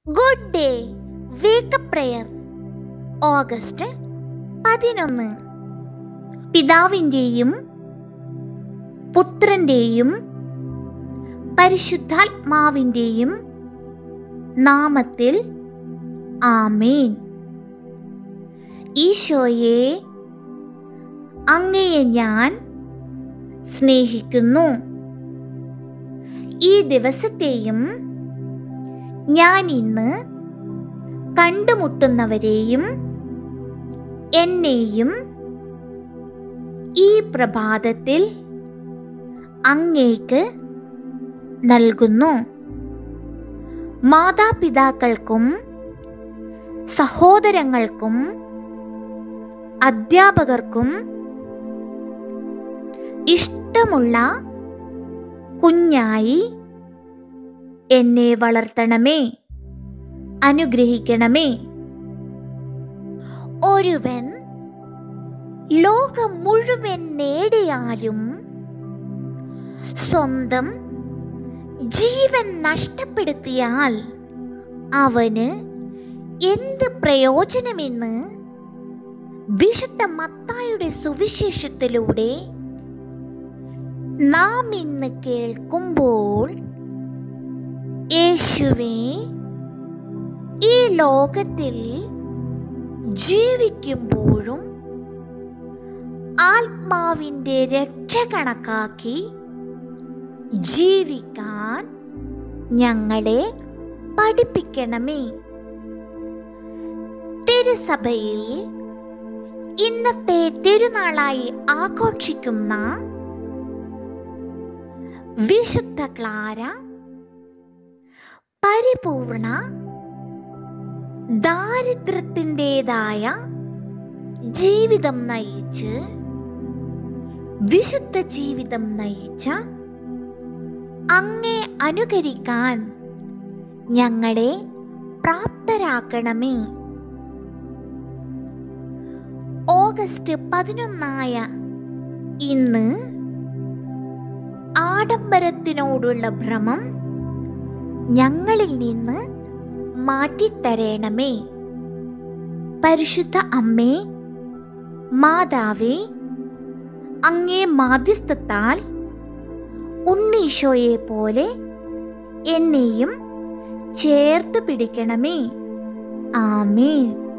good day wake prayer August പതിനൊന്ന് പിതാവിൻ്റെയും പുത്രൻ്റെയും പരിശുദ്ധാത്മാവിൻ്റെയും നാമത്തിൽ ആമേൻ ഈശോയെ അങ്ങയെ ഞാൻ സ്നേഹിക്കുന്നു ഈ ദിവസത്തെയും ഞാൻ ഇന്ന് കണ്ടുമുട്ടുന്നവരെയും എന്നെയും ഈ പ്രഭാതത്തിൽ അങ്ങേക്ക് നൽകുന്നു മാതാപിതാക്കൾക്കും സഹോദരങ്ങൾക്കും അധ്യാപകർക്കും ഇഷ്ടമുള്ള കുഞ്ഞായി എന്നെ വളർത്തണമേ അനുഗ്രഹിക്കണമേ ഒരുവൻ ലോകം മുഴുവൻ നേടിയാലും സ്വന്തം ജീവൻ നഷ്ടപ്പെടുത്തിയാൽ അവന് എന്ത് പ്രയോജനമെന്ന് വിശുദ്ധ മത്തായുടെ സുവിശേഷത്തിലൂടെ നാം ഇന്ന് കേൾക്കുമ്പോൾ യേശുവേ ഈ ലോകത്തിൽ ജീവിക്കുമ്പോഴും ആത്മാവിൻ്റെ രക്ഷ കണക്കാക്കി ജീവിക്കാൻ ഞങ്ങളെ പഠിപ്പിക്കണമേ തിരുസഭയിൽ ഇന്നത്തെ തിരുനാളായി ആഘോഷിക്കുന്ന വിശുദ്ധ ക്ലാര പരിപൂർണ ദാരിദ്ര്യത്തിൻ്റെതായ ജീവിതം നയിച്ച് വിശുദ്ധ ജീവിതം നയിച്ച അങ്ങേ അനുകരിക്കാൻ ഞങ്ങളെ പ്രാപ്തരാക്കണമേ ഓഗസ്റ്റ് പതിനൊന്നായ ഇന്ന് ആഡംബരത്തിനോടുള്ള ഭ്രമം ഞങ്ങളിൽ നിന്ന് മാറ്റിത്തരേണമേ പരിശുദ്ധ അമ്മേ മാതാവേ അങ്ങേ മാധ്യസ്ഥത്താൽ ഉണ്ണീശോയെ പോലെ എന്നെയും ചേർത്ത് പിടിക്കണമേ ആമേൻ